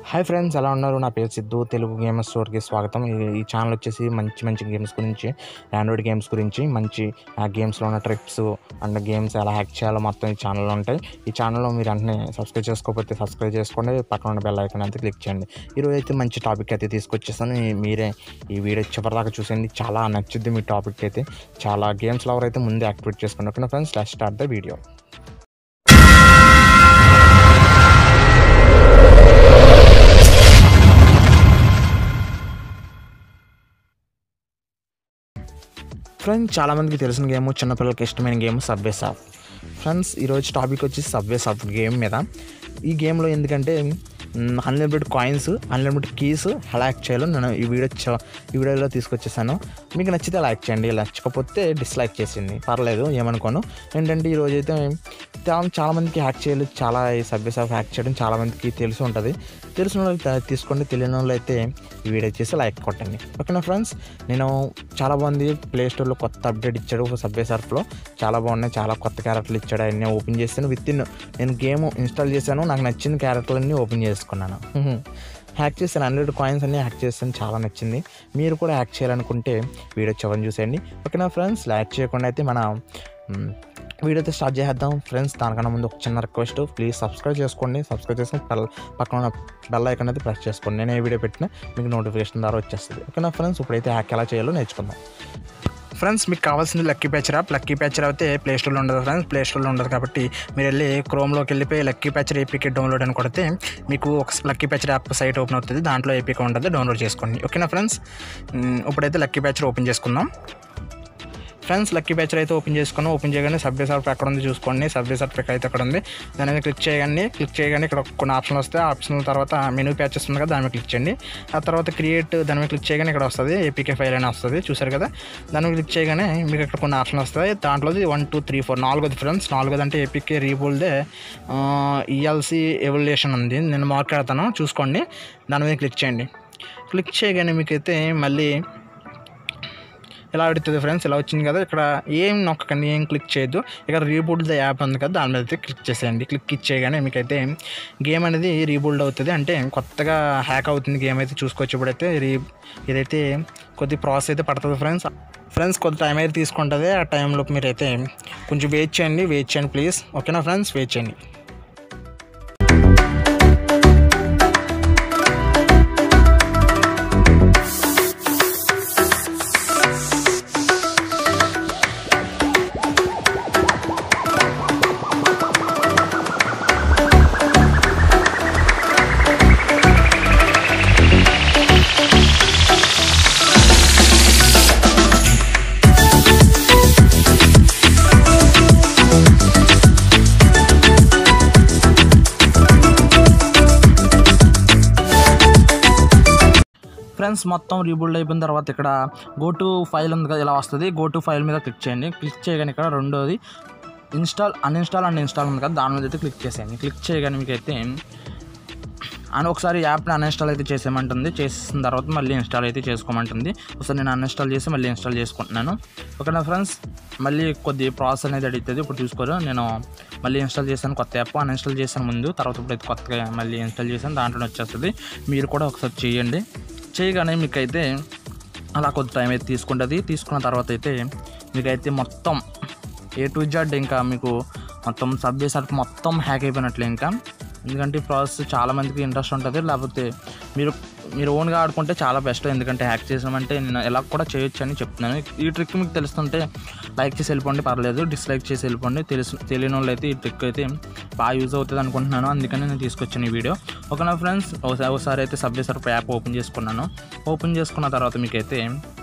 Hi friends ఎలా ఉన్నారు నా పేరు సిద్ధు తెలుగు గేమర్స్ స్టోర్కి స్వాగతం ఈ- ఈ ఛానల్ వచ్చేసి మంచి మంచి గేమ్స్ గురించి ఆండ్రాయిడ్ గేమ్స్ గురించి మంచి ఆ గేమ్స్లో ఉన్న ట్రిక్స్ అండ్ గేమ్స్ ఎలా హ్యాక్ చేయాలో మొత్తం ఈ ఛానల్లో ఉంటాయి ఈ ఛానల్లో మీరు వెంటనే సబ్స్క్రైబ్ చేసుకోకపోతే సబ్స్క్రైబ్ చేసుకోండి పక్కన ఉన్న బెల్ ఐకాన్ అయితే క్లిక్ చేయండి ఈరోజు అయితే మంచి టాపిక్ అయితే తీసుకొచ్చేసాను ఈ- మీరే ఈ వీడియో చివరిదాకా చూసేయండి చాలా నచ్చుద్ది మీ టాపిక్ అయితే చాలా గేమ్స్ లవర్ అయితే ముందే యాక్టివేట్ చేసుకోండి ఓకేనా friends let start the video friends చాలామందికి తెలిసిన గేమ్ చిన్నపిల్లలకి ఇష్టమైన గేమ్ సబ్వే సాఫ్ ఫ్రెండ్స్ ఈరోజు టాపిక్ వచ్చి సబ్వే సాఫ్ గేమ్ మీద ఈ గేమ్లో ఎందుకంటే అన్లిమిటెడ్ కాయిన్స్ అన్లిమిటెడ్ కీస్ ఎలా యాక్ట్ చేయాలో నేను ఈ వీడియో చ- ఈ వీడియోలో తీసుకొచ్చేసాను మీకు నచ్చితే లైక్ చేయండి నచ్చకపోతే డిస్లైక్ చేసింది పర్లేదు ఏమనుకోను ఏంటంటే ఈరోజు అయితే చాలా చాలామందికి హ్యాక్ చేయాలి చాలా ఈ సబ్వే సాఫ్ హ్యాక్ చేయడం చాలామందికి తెలిసి ఉంటుంది తెలిసిన వాళ్ళు త- తీసుకోండి తెలియని వాళ్ళు అయితే ఈ వీడియో చేసి లైక్ కొట్టండి ఓకేనా ఫ్రెండ్స్ నేను చాలా బాగుంది ప్లే స్టోర్లో కొత్త అప్డేట్ ఇచ్చాడు సబ్వే సర్ఫ్లో చాలా బాగున్నాయి చాలా కొత్త క్యారెక్టర్లు ఇచ్చాడు అన్నీ ఓపెన్ చేశాను విత్ ఇన్ నేను గేమ్ ఇన్స్టాల్ చేశాను నాకు నచ్చిన క్యారెక్టర్లన్నీ ఓపెన్ చేసుకున్నాను హ్యాక్ చేశాను హండ్రెడ్ కాయిన్స్ అన్నీ హ్యాక్ చేశాను చాలా నచ్చింది మీరు కూడా హ్యాక్ చేయాలనుకుంటే వీడియో చివరిని చూసేయండి ఓకేనా ఫ్రెండ్స్ లైక్ చేయకుండా అయితే మన మ్, వీడియో అయితే స్టార్ట్ చేద్దాం ఫ్రెండ్స్ దానికన్నా ముందు ఒక చిన్న రిక్వెస్ట్ ప్లీజ్ సబ్స్క్రైబ్ చేసుకోండి సబ్స్క్రైబ్ చేసుకుని బెల్ పక్కన ఉన్న బెల్ ఐకాన్ అయితే ప్రెస్ చేసుకోండి నేను ఏ వీడియో పెట్టినా మీకు నోటిఫికేషన్ ద్వారా వచ్చేస్తుంది ఓకేనా ఫ్రెండ్స్ ఇప్పుడైతే హ్యాక్ ఎలా చేయాలో నేర్చుకుందాం ఫ్రెండ్స్ మీకు కావాల్సింది lucky patcher app lucky patcher అయితే ప్లే స్టోర్లో ఉండదు ఫ్రెండ్స్ ప్లే స్టోర్లో ఉండదు కాబట్టి మీరు వెళ్ళి క్రోమ్లోకి వెళ్ళిపోయి లక్కీ ప్యాచర్ ఏపీకే డౌన్లోడ్ అని కొడితే మీకు ఒక lucky patcher app site open అవుతుంది దాంట్లో ఏపీకే ఉంటుంది డౌన్లోడ్ చేసుకోండి ఓకేనా ఫ్రెండ్స్ మ్, ఇప్పుడైతే లక్కీ ప్యాచర్ ఓపెన్ చేసుకుందాం ఫ్రెండ్స్ లక్కీ బ్యాచర్ అయితే ఓపెన్ చేసుకుని ఓపెన్ చేయగానే సబ్వే సర్ఫ్ ఎక్కడ ఉంది చూసుకోండి సబ్వే సర్ఫ్ అయితే అక్కడ ఉంది దాని మీద క్లిక్ చేయగానే క్లిక్ చేయగానే ఇక్కడ కొన్ని ఆప్షన్లు వస్తాయి ఆ ఆప్షన్ తర్వాత మెనూ ప్యాచెస్ ఉంది కదా దాని మీద క్లిక్ చేయండి ఆ తర్వాత క్రియేట్ దాని మీద క్లిక్ చేయగానే ఇక్కడ వస్తుంది ఏపీకే ఫైల్ అని వస్తుంది చూసారు కదా దాని మీద క్లిక్ చేయగానే మీకు ఇక్కడ కొన్ని ఆప్షన్లు వస్తాయి దాంట్లోది వన్ టూ త్రీ ఫోర్ నాలుగోది ఫ్రెండ్స్ నాలుగోది అంటే ఏపీకే రీబుల్దే ఈఎల్సి ఎవల్యూషన్ ఉంది నేను మాట్లాడతాను చూసుకోండి దాని మీద క్లిక్ చేయండి క్లిక్ చేయగానే మీకైతే మళ్ళీ ఇలా అడుగుతుంది ఫ్రెండ్స్ ఇలా వచ్చింది కదా ఇక్కడ ఏం నొక్కకండి ఏం క్లిక్ చేయొద్దు ఇక్కడ రీబూట్ ద యాప్ ఉంది కదా దాని మీద అయితే క్లిక్ చేసేయండి క్లిక్ ఇచ్చేయగానే మీకైతే గేమ్ అనేది రీబూల్డ్ అవుతుంది అంటే కొత్తగా హ్యాక్ అవుతుంది గేమ్ అయితే చూసుకోవచ్చు ఇప్పుడైతే రీ ఇదైతే కొద్ది ప్రాసెస్ అయితే పడుతుంది ఫ్రెండ్స్ ఫ్రెండ్స్ కొద్ది టైం అయితే తీసుకుంటుంది ఆ టైంలో మీరైతే కొంచెం వెయిట్ చేయండి వెయిట్ చేయండి ప్లీజ్ ఓకేనా ఫ్రెండ్స్ వెయిట్ చేయండి ఫ్రెండ్స్ మొత్తం రీబుల్డ్ అయిపోయిన తర్వాత ఇక్కడ గో టు ఫైల్ ఉంది కదా ఇలా వస్తుంది గో టు ఫైల్ మీద క్లిక్ చేయండి క్లిక్ చేయగానే ఇక్కడ రెండోది ఇన్స్టాల్ అన్ఇన్స్టాల్ అండ్ ఇన్స్టాల్ ఉంది కదా దాని మీద అయితే క్లిక్ చేసేయండి క్లిక్ చేయగానే మీకు అయితే అని ఒకసారి యాప్ని అన్ఇన్స్టాల్ అయితే చేసేయమంటుంది చేసిన తర్వాత మళ్ళీ ఇన్స్టాల్ అయితే చేసుకోమంటుంది ఒకసారి నేను అన్ఇన్స్టాల్ చేసి మళ్ళీ ఇన్స్టాల్ చేసుకుంటున్నాను ఓకేనా ఫ్రెండ్స్ మళ్ళీ కొద్ది ప్రాసెస్ అనేది అడుగుతుంది ఇప్పుడు చూసుకోరు నేను మళ్ళీ ఇన్స్టాల్ చేశాను కొత్త యాప్ అన్ఇన్స్టాల్ చేశాను ముందు తర్వాత ఇప్పుడైతే కొత్తగా మళ్ళీ ఇన్స్టాల్ చేశాను దాంట్లో వచ్చేస్తుంది మీరు కూడా ఒకసారి చేయండి చేయగానే మీకైతే అలా కొద్ది టైం అయితే తీసుకుంటుంది తీసుకున్న తర్వాత అయితే మీకైతే మొత్తం ఏ టు జెడ్ ఇంకా మీకు మొత్తం సబ్వే సర్ఫ్ మొత్తం హ్యాక్ అయిపోయినట్లే ఇంకా ఎందుకంటే ఈ ప్రాసెస్ చాలా మందికి ఇంట్రెస్ట్ ఉంటుంది లేకపోతే మీరు మీరు ఓన్గా ఆడుకుంటే చాలా బెస్ట్ ఎందుకంటే హ్యాక్ చేసామంటే నేను ఎలా కూడా చేయొచ్చు అని చెప్తున్నాను ఈ ట్రిక్ మీకు తెలుస్తుంటే లైక్ చేసి వెళ్ళిపోండి పర్లేదు డిస్లైక్ చేసి వెళ్ళిపోండి తెలుసు తెలియని వాళ్ళు అయితే ఈ ట్రిక్ అయితే బాగా యూజ్ అవుతుంది అనుకుంటున్నాను అందుకని నేను తీసుకొచ్చాను ఈ వీడియో ఓకేనా ఫ్రెండ్స్ ఒకసారి ఒకసారి అయితే సబ్వే సర్ఫ్ యాప్ ఓపెన్ చేసుకున్నాను ఓపెన్ చేసుకున్న తర్వాత మీకైతే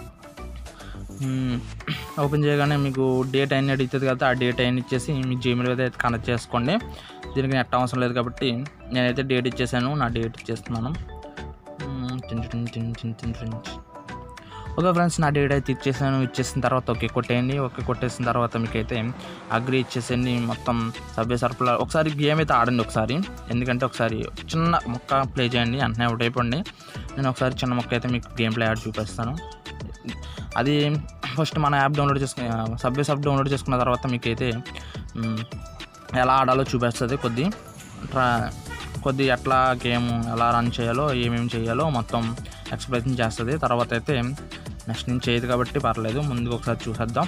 మ్మ్. ఓపెన్ చేయగానే మీకు డేట్ అయిన అడుగుతుంది కదా ఆ డేట్ అయిన ఇచ్చేసి మీ జీమెయిల్ అయితే కనెక్ట్ చేసుకోండి దీనికి నెట్ అవసరం లేదు కాబట్టి నేనైతే డేట్ ఇచ్చేసాను నా డేట్ ఇచ్చేస్తున్నాను మ్మ్. టిన్ టిన్ టిన్ టిన్ టిన్ టిన్. ఓకే ఫ్రెండ్స్ నా డేట్ అయితే ఇచ్చేసాను ఇచ్చేసిన తర్వాత ఓకే కొట్టేయండి ఓకే కొట్టేసిన తర్వాత మీకైతే అగ్రి ఇచ్చేసేయండి మొత్తం సభ్య సరుపుల ఒకసారి గేమ్ అయితే ఆడండి ఒకసారి ఎందుకంటే ఒకసారి చిన్న మొక్క ప్లే చేయండి వెంటనే అవుట్ అయిపోండి నేను ఒకసారి చిన్న మొక్క అయితే మీకు గేమ్ ప్లే ఆడి చూపిస్తాను అది ఫస్ట్ మన యాప్ డౌన్లోడ్ చేసుకుని సబ్వే సబ్ డౌన్లోడ్ చేసుకున్న తర్వాత మీకైతే మ్, ఎలా ఆడాలో చూపిస్తుంది కొద్ది ట్రా కొద్ది ఎట్లా గేమ్ ఎలా రన్ చేయాలో ఏమేమి చేయాలో మొత్తం ఎక్స్ప్లెయిన్ చేస్తుంది తర్వాత అయితే నెక్స్ట్ నుంచి చేయదు కాబట్టి పర్లేదు ముందుకు ఒకసారి చూసేద్దాం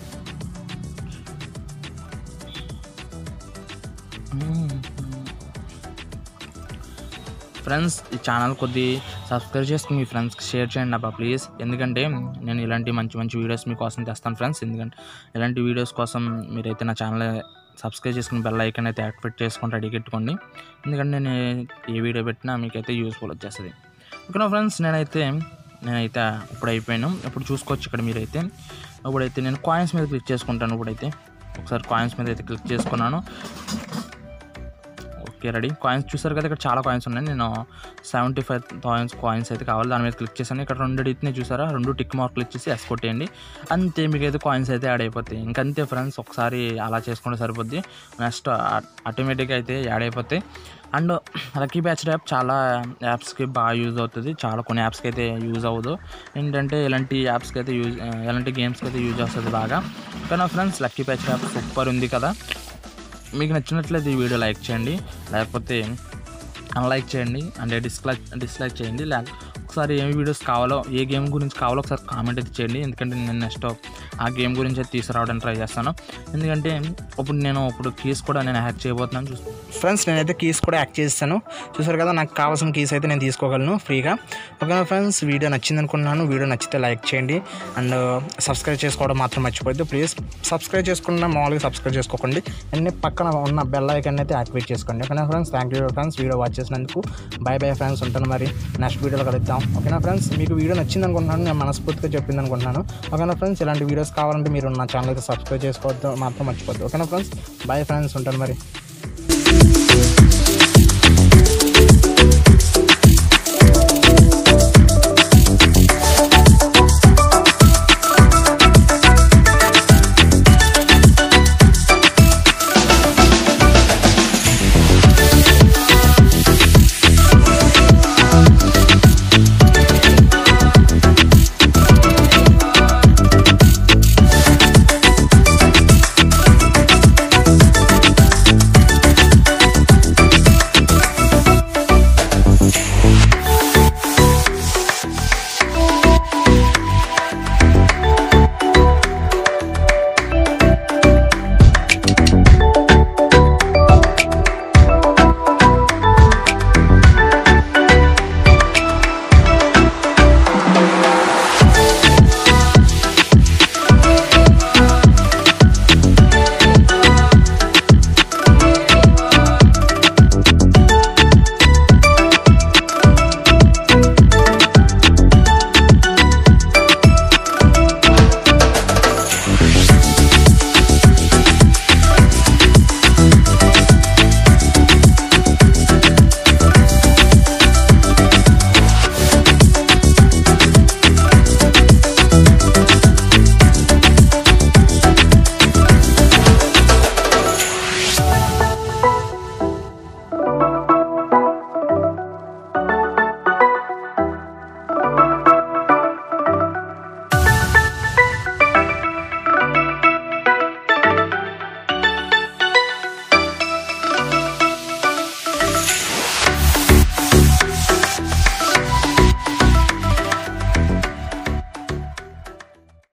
ఫ్రెండ్స్ ఈ ఛానల్ కొద్ది సబ్స్క్రైబ్ చేసుకుని మీ ఫ్రెండ్స్కి షేర్ చేయండి అబ్బా ప్లీజ్ ఎందుకంటే నేను ఇలాంటి మంచి మంచి వీడియోస్ మీకోసం తెస్తాను ఫ్రెండ్స్ ఎందుకంటే ఇలాంటి వీడియోస్ కోసం మీరైతే నా ఛానల్ సబ్స్క్రైబ్ చేసుకుని బెల్ ఐకన్ అయితే యాక్టివేట్ చేసుకొని రెడీ పెట్టుకోండి ఎందుకంటే నేను ఏ వీడియో పెట్టినా మీకైతే యూస్ఫుల్ వచ్చేస్తుంది ఓకేనా ఫ్రెండ్స్ నేనైతే నేనైతే ఇప్పుడు అయిపోయాను ఇప్పుడు చూసుకోవచ్చు ఇక్కడ మీరైతే ఇప్పుడైతే నేను కాయిన్స్ మీద క్లిక్ చేసుకుంటాను ఇప్పుడైతే ఒకసారి కాయిన్స్ మీద అయితే క్లిక్ చేసుకున్నాను ఓకే రెడీ కాయిన్స్ చూసారు కదా ఇక్కడ చాలా కాయిన్స్ ఉన్నాయి నేను సెవెంటీ ఫైవ్ థౌసండ్స్ కాయిన్స్ అయితే కావాలి దాని మీద క్లిక్ చేశాను ఇక్కడ రెండు ఇట్నే చూసారా రెండు టిక్ మార్క్ క్లిక్ చేసి ఎస్ కొట్టేయండి అంతే మీకు అయితే కాయిన్స్ అయితే యాడ్ అయిపోతాయి ఇంకంతే ఫ్రెండ్స్ ఒకసారి అలా చేసుకుంటే సరిపోద్ది నెక్స్ట్ ఆటోమేటిక్గా అయితే యాడ్ అయిపోతాయి అండ్ లక్కీ బ్యాచ్ యాప్ చాలా యాప్స్కి బాగా యూజ్ అవుతుంది చాలా కొన్ని యాప్స్కి అయితే యూజ్ అవ్వదు ఏంటంటే ఇలాంటి యాప్స్కి అయితే యూజ్ ఇలాంటి గేమ్స్కి అయితే యూజ్ వస్తుంది బాగా కానీ friends lucky patch app super ఉంది కదా మీకు నచ్చినట్లయితే ఈ వీడియో లైక్ చేయండి లేకపోతే అన్లైక్ చేయండి అంటే డిస్లైక్ డిస్లైక్ చేయండి లేక ఒకసారి ఏ వీడియోస్ కావాలో ఏ గేమ్ గురించి కావాలో ఒకసారి కామెంట్ అయితే చేయండి ఎందుకంటే నేను నెక్స్ట్ ఆ గేమ్ గురించి అయితే తీసుకురావడానికి ట్రై చేస్తాను ఎందుకంటే ఇప్పుడు నేను ఇప్పుడు కీస్ కూడా నేను హ్యాక్ చేయబోతున్నాను చూస్తాను ఫ్రెండ్స్ నేనైతే కీస్ కూడా యాక్ట్ చేస్తాను చూసారు కదా నాకు కావాల్సిన కీస్ అయితే నేను తీసుకోగలను ఫ్రీగా ఓకేనా ఫ్రెండ్స్ వీడియో నచ్చింది అనుకున్నాను వీడియో నచ్చితే లైక్ చేయండి అండ్ సబ్స్క్రైబ్ చేసుకోవడం మాత్రం మర్చిపోద్దు ప్లీజ్ సబ్స్క్రైబ్ చేసుకున్న మామూలుగా సబ్స్క్రైబ్ చేసుకోకండి అన్ని పక్కన ఉన్న బెల్ ఐకన్ అయితే యాక్టివేట్ చేసుకోండి ఓకేనా friends thank you friends video watch చేసినందుకు బై బై ఫ్రెండ్స్ ఉంటాను మరి నెక్స్ట్ వీడియోలో కలుద్దాం ఓకేనా ఫ్రెండ్స్ మీకు వీడియో నచ్చింది అనుకుంటున్నాను నేను మనస్ఫూర్తిగా చెప్పింది అనుకుంటున్నాను ఓకేనా ఫ్రెండ్స్ ఇలాంటి వీడియోస్ కావాలంటే మీరు నా ఛానల్ అయితే సబ్స్క్రైబ్ చేసుకోవద్దు మాత్రం మర్చిపోద్దు ఓకేనా ఫ్రెండ్స్ బై ఫ్రెండ్స్ ఉంటాను మరి